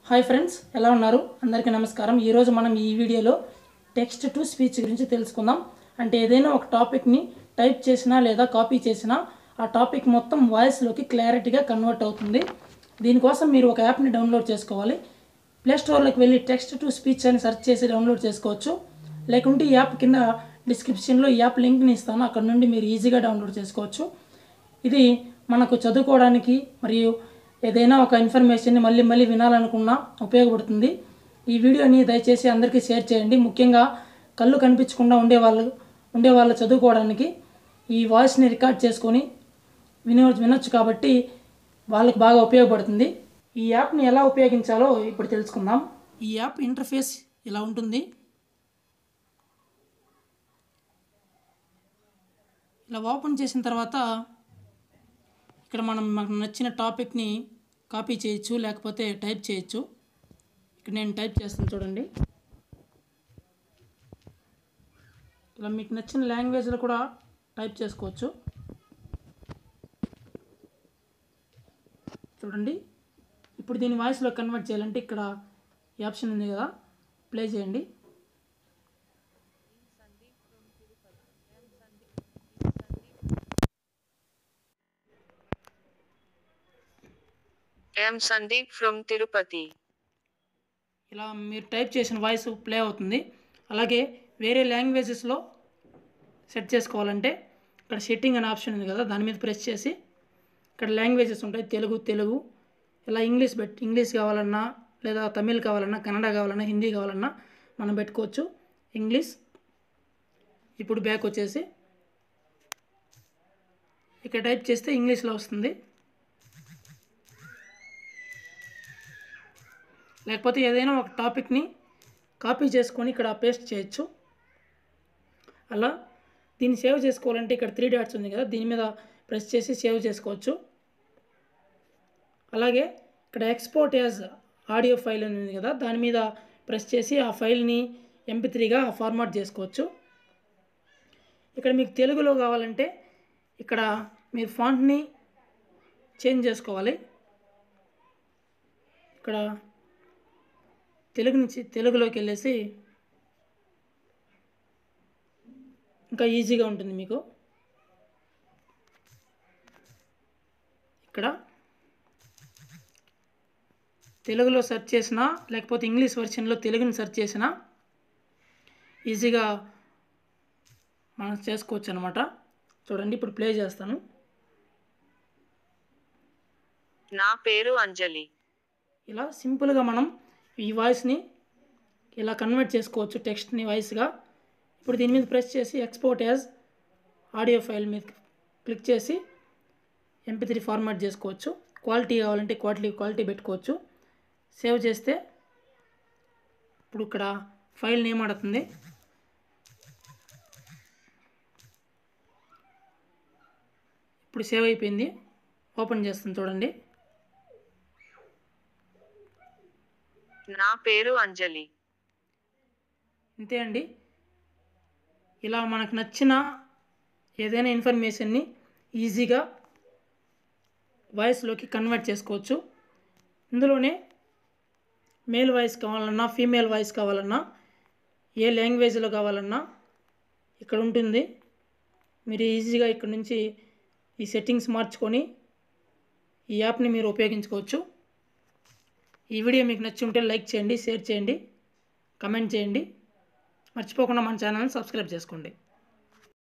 Hi friends ఎలా ఉన్నారు అందరికీ నమస్కారం ఈరోజు మనం ఈ వీడియోలో టెక్స్ట్ టు స్పీచ్ గురించి తెలుసుకుందాం అంటే ఏదైనా ఒక టాపిక్ని టైప్ చేసినా లేదా కాపీ చేసినా ఆ టాపిక్ మొత్తం వాయిస్లోకి క్లారిటీగా కన్వర్ట్ అవుతుంది దీనికోసం మీరు ఒక యాప్ని డౌన్లోడ్ చేసుకోవాలి ప్లే స్టోర్లోకి వెళ్ళి టెక్స్ట్ టు స్పీచ్ అని సెర్చ్ చేసి డౌన్లోడ్ చేసుకోవచ్చు లేకుంటే ఈ యాప్ కింద డిస్క్రిప్షన్లో ఈ యాప్ లింక్ని ఇస్తాను అక్కడ నుండి మీరు ఈజీగా డౌన్లోడ్ చేసుకోవచ్చు ఇది మనకు చదువుకోవడానికి మరియు ఏదైనా ఒక ఇన్ఫర్మేషన్ని మళ్ళీ మళ్ళీ వినాలనుకున్నా ఉపయోగపడుతుంది ఈ వీడియోని దయచేసి అందరికీ షేర్ చేయండి ముఖ్యంగా కళ్ళు కనిపించకుండా ఉండేవాళ్ళు ఉండేవాళ్ళు చదువుకోవడానికి ఈ వాయిస్ని రికార్డ్ చేసుకొని వినో వినొచ్చు కాబట్టి వాళ్ళకి బాగా ఉపయోగపడుతుంది ఈ యాప్ని ఎలా ఉపయోగించాలో ఇప్పుడు తెలుసుకుందాం ఈ యాప్ ఇంటర్ఫేస్ ఇలా ఉంటుంది ఇలా ఓపెన్ చేసిన తర్వాత ఇక్కడ మనం మనకు నచ్చిన టాపిక్ని కాపీ చేయొచ్చు లేకపోతే టైప్ చేయొచ్చు ఇక్కడ నేను టైప్ చేస్తాను చూడండి ఇలా మీకు నచ్చిన లాంగ్వేజ్లో కూడా టైప్ చేసుకోవచ్చు చూడండి ఇప్పుడు దీని వాయిస్లో కన్వర్ట్ చేయాలంటే ఇక్కడ ఈ ఆప్షన్ ఉంది కదా ప్లే చేయండి am Sandeep from Tirupati. ఇలా మీరు టైప్ చేసిన వాయిస్ ప్లే అవుతుంది అలాగే వేరే లాంగ్వేజెస్లో సెట్ చేసుకోవాలంటే ఇక్కడ సెట్టింగ్ అనే ఆప్షన్ ఉంది కదా దాని మీద ప్రెస్ చేసి ఇక్కడ లాంగ్వేజెస్ ఉంటాయి తెలుగు తెలుగు ఇలా ఇంగ్లీష్ పెట్ ఇంగ్లీష్ కావాలన్నా లేదా తమిళ్ కావాలన్నా కన్నడ కావాలన్నా హిందీ కావాలన్నా మనం పెట్టుకోవచ్చు ఇంగ్లీష్ ఇప్పుడు బ్యాక్ వచ్చేసి ఇక్కడ టైప్ చేస్తే ఇంగ్లీష్లో వస్తుంది లేకపోతే ఏదైనా ఒక టాపిక్ని కాపీ చేసుకొని ఇక్కడ పేస్ట్ చేయొచ్చు అలా దీన్ని సేవ్ చేసుకోవాలంటే ఇక్కడ త్రీ డాట్స్ ఉంది కదా దీని మీద ప్రెస్ చేసి సేవ్ చేసుకోవచ్చు అలాగే ఇక్కడ ఎక్స్పోర్ట్ యాజ్ ఆడియో ఫైల్ అని ఉంది కదా దాని మీద ప్రెస్ చేసి ఆ ఫైల్ని ఎంపీ త్రీగా ఫార్మాట్ చేసుకోవచ్చు ఇక్కడ మీకు తెలుగులో కావాలంటే ఇక్కడ మీరు ఫాంట్ని చేంజ్ చేసుకోవాలి ఇక్కడ తెలుగు నుంచి తెలుగులోకి వెళ్ళేసి ఇంకా ఈజీగా ఉంటుంది మీకు ఇక్కడ తెలుగులో సెర్చ్ చేసినా లేకపోతే ఇంగ్లీష్ వర్షన్లో తెలుగుని సెర్చ్ చేసినా ఈజీగా మనం చేసుకోవచ్చు అనమాట చూడండి ఇప్పుడు ప్లే చేస్తాను నా పేరు అంజలి ఇలా సింపుల్గా మనం ఈ వాయిస్ని ఇలా కన్వర్ట్ చేసుకోవచ్చు టెక్స్ట్ని వాయిస్గా ఇప్పుడు దీని మీద ప్రెస్ చేసి ఎక్స్పోర్ట్ యాజ్ ఆడియో ఫైల్ మీద క్లిక్ చేసి ఎంపీ త్రీ ఫార్మాట్ చేసుకోవచ్చు క్వాలిటీ కావాలంటే క్వాలిటీ క్వాలిటీ పెట్టుకోవచ్చు సేవ్ చేస్తే ఇప్పుడు ఇక్కడ ఫైల్ నేమ్ అడుగుతుంది ఇప్పుడు సేవ్ అయిపోయింది ఓపెన్ చేస్తుంది చూడండి నా పేరు అంజలి అంతే అండి ఇలా మనకు నచ్చిన ఏదైనా ఇన్ఫర్మేషన్ని ఈజీగా వాయిస్లోకి కన్వర్ట్ చేసుకోవచ్చు ఇందులోనే మేల్ వాయిస్ కావాలన్నా ఫీమేల్ వాయిస్ కావాలన్నా ఏ లాంగ్వేజ్లో కావాలన్నా ఇక్కడ ఉంటుంది మీరు ఈజీగా ఇక్కడ నుంచి ఈ సెట్టింగ్స్ మార్చుకొని ఈ యాప్ని మీరు ఉపయోగించుకోవచ్చు ఈ వీడియో మీకు నచ్చి ఉంటే లైక్ చేయండి షేర్ చేయండి కమెంట్ చేయండి మర్చిపోకుండా మన ఛానల్ని సబ్స్క్రైబ్ చేసుకోండి